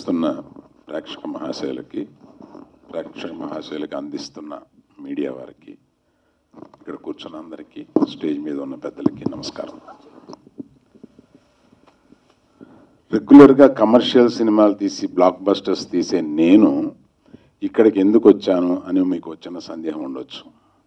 చూస్తున్న ప్రేక్షక మహాశయులకి ప్రేక్షక మహాశయులకి అందిస్తున్న మీడియా వారికి ఇక్కడ కూర్చున్న అందరికీ స్టేజ్ మీద ఉన్న పెద్దలకి నమస్కారం రెగ్యులర్గా కమర్షియల్ సినిమాలు తీసి బ్లాక్ బస్టర్స్ తీసే నేను ఇక్కడికి ఎందుకు వచ్చాను అని మీకు వచ్చిన సందేహం ఉండొచ్చు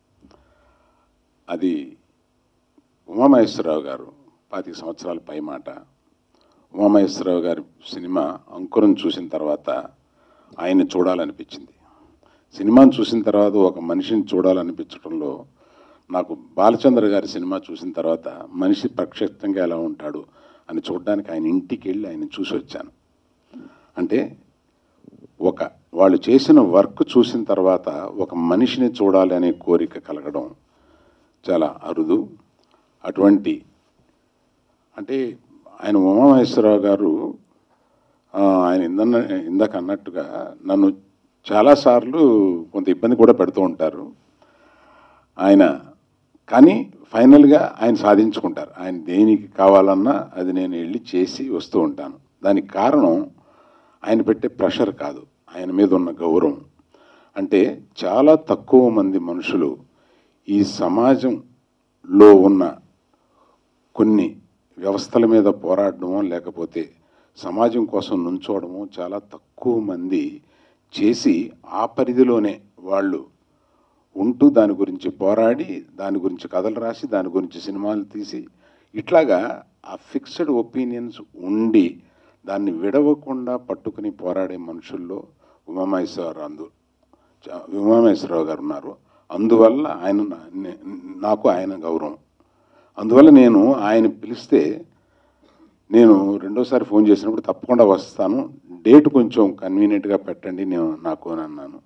అది ఉమామహేశ్వరరావు గారు పాతిక సంవత్సరాల పై మాట ఉమామహేశ్వరరావు గారి సినిమా అంకురం చూసిన తర్వాత ఆయన చూడాలనిపించింది సినిమాను చూసిన తర్వాత ఒక మనిషిని చూడాలనిపించడంలో నాకు బాలచంద్ర గారి సినిమా చూసిన తర్వాత మనిషి ప్రక్షిప్తంగా ఎలా ఉంటాడు అని చూడడానికి ఆయన ఇంటికి వెళ్ళి ఆయన చూసి వచ్చాను అంటే ఒక వాళ్ళు చేసిన వర్క్ చూసిన తర్వాత ఒక మనిషిని చూడాలి అనే కోరిక కలగడం చాలా అరుదు అటువంటి అంటే ఆయన ఉమామహేశ్వరరావు గారు ఆ, ఆయన ఇందన్న ఇందాక అన్నట్టుగా నన్ను చాలాసార్లు కొంత ఇబ్బంది కూడా పెడుతూ ఉంటారు ఆయన కానీ ఫైనల్గా ఆయన సాధించుకుంటారు ఆయన దేనికి కావాలన్నా అది నేను వెళ్ళి చేసి వస్తూ ఉంటాను దానికి కారణం ఆయన పెట్టే ప్రెషర్ కాదు ఆయన మీద ఉన్న గౌరవం అంటే చాలా తక్కువ మంది మనుషులు ఈ సమాజంలో ఉన్న కొన్ని వ్యవస్థల మీద పోరాడడమో లేకపోతే సమాజం కోసం నుంచోవడమో చాలా తక్కువ మంది చేసి ఆ పరిధిలోనే వాళ్ళు ఉంటూ దాని గురించి పోరాడి దాని గురించి కథలు రాసి దాని గురించి సినిమాలు తీసి ఇట్లాగా ఆ ఫిక్స్డ్ ఒపీనియన్స్ ఉండి దాన్ని విడవకుండా పట్టుకుని పోరాడే మనుషుల్లో ఉమామహేశ్వరరావు అందు చ- ఉమామహేశ్వరరావు గారు ఉన్నారు అందువల్ల ఆయన నా- నే- నాకు ఆయన గౌరవం అందువల్ల నేను ఆయన పిలిస్తే నేను రెండోసారి ఫోన్ చేసినప్పుడు తప్పకుండా వస్తాను డేట్ కొంచెం కన్వీనియంట్గా పెట్టండి నేను నాకు అని అన్నాను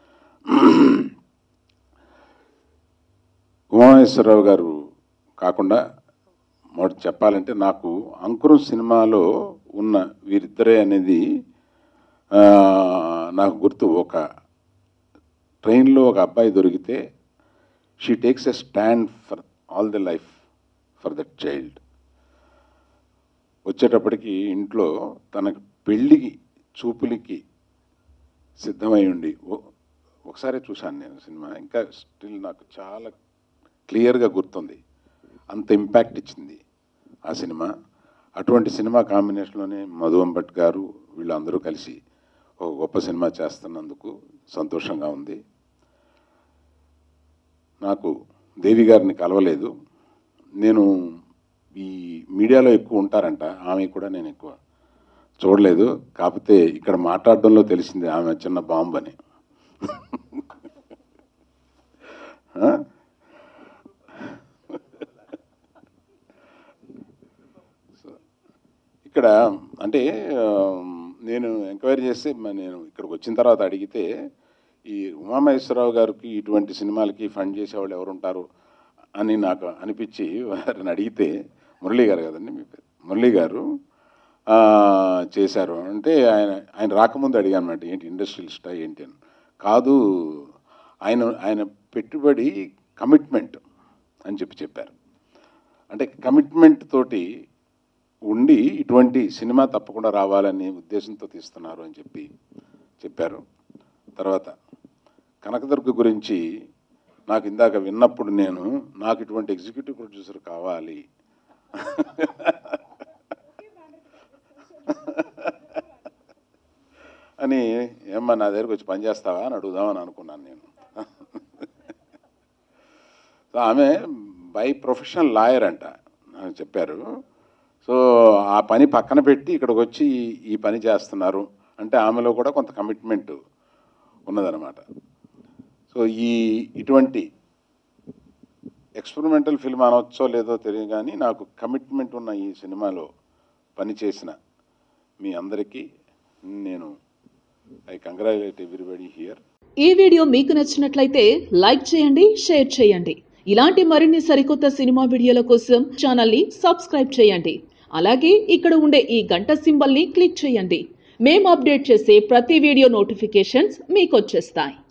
ఉమామహేశ్వరరావు గారు కాకుండా మొదటి చెప్పాలంటే నాకు అంకురం సినిమాలో ఉన్న వీరిద్దరే అనేది ఆ, నాకు గుర్తు ఒక ట్రైన్లో ఒక అబ్బాయి దొరికితే she takes a stand for all the life for that child వచ్చేటప్పటికి ఇంట్లో తనకు పెళ్ళికి చూపులకి సిద్ధమై ఉండి ఓ- ఒకసారి చూశాను నేను సినిమా ఇంకా స్టిల్ నాకు చాలా క్లియర్గా గుర్తుంది అంత ఇంపాక్ట్ ఇచ్చింది ఆ సినిమా అటువంటి సినిమా కాంబినేషన్లోనే మధు అంబట్ గారు వీళ్ళందరూ కలిసి ఒక గొప్ప సినిమా చేస్తున్నందుకు సంతోషంగా ఉంది నాకు దేవి గారిని కలవలేదు నేను ఈ మీడియాలో ఎక్కువ ఉంటారంట ఆమె కూడా నేను ఎక్కువ చూడలేదు కాకపోతే ఇక్కడ మాట్లాడడంలో తెలిసింది ఆమె చిన్న బాంబు అని ఆ? సో, ఇక్కడ అంటే ఆ, నేను ఎంక్వైరీ చేస్తే మ- నేను ఇక్కడికి వచ్చిన తర్వాత అడిగితే ఈ ఉమామహేశ్వరరావు గారికి ఇటువంటి సినిమాలకి ఫండ్ చేసేవాళ్ళు ఎవరు ఉంటారు అని నాకు అనిపించి వారిని అడిగితే మురళీ గారు కదండి మీ పేరు మురళీ గారు ఆ, చేశారు అంటే ఆయన ఆయన రాకముందు అడిగాను అనమాట ఏంటి ఇండస్ట్రియలిస్టా ఏంటి అని కాదు ఆయన ఆయన పెట్టుబడి కమిట్మెంట్ అని చెప్పి చెప్పారు అంటే కమిట్మెంట్ తోటి ఉండి ఇటువంటి సినిమా తప్పకుండా రావాలనే ఉద్దేశంతో తీస్తున్నారు అని చెప్పి చెప్పారు తర్వాత కనకదుర్గ గురించి నాకు ఇందాక విన్నప్పుడు నేను నాకు ఇటువంటి ఎగ్జిక్యూటివ్ ప్రొడ్యూసర్ కావాలి అని ఏమ్మా నా దగ్గరకు వచ్చి పని చేస్తావా అని అడుగుదామని అనుకున్నాను నేను సో ఆమె బై ప్రొఫెషనల్ లాయర్ అంట నాకు చెప్పారు సో ఆ పని పక్కన పెట్టి ఇక్కడికి వచ్చి ఈ- ఈ పని చేస్తున్నారు అంటే ఆమెలో కూడా కొంత కమిట్మెంట్ ఉన్నదన్నమాట సో ఈ ఇటువంటి ఎక్స్పెరిమెంటల్ ఫిల్మ్ అనవచ్చో లేదో తెలియదు కానీ నాకు కమిట్మెంట్ ఉన్న ఈ సినిమాలో పనిచేసిన మీ అందరికీ నేను ఐ కంగ్రాచులేట్ ఎవ్రీబడి హియర్ ఈ వీడియో మీకు నచ్చినట్లయితే లైక్ చేయండి షేర్ చేయండి ఇలాంటి మరిన్ని సరికొత్త సినిమా వీడియోల కోసం ఛానల్ని సబ్స్క్రైబ్ చేయండి అలాగే ఇక్కడ ఉండే ఈ గంట సింబల్ని క్లిక్ చేయండి మేము అప్డేట్ చేసే ప్రతి వీడియో నోటిఫికేషన్స్ మీకు వచ్చేస్తాయి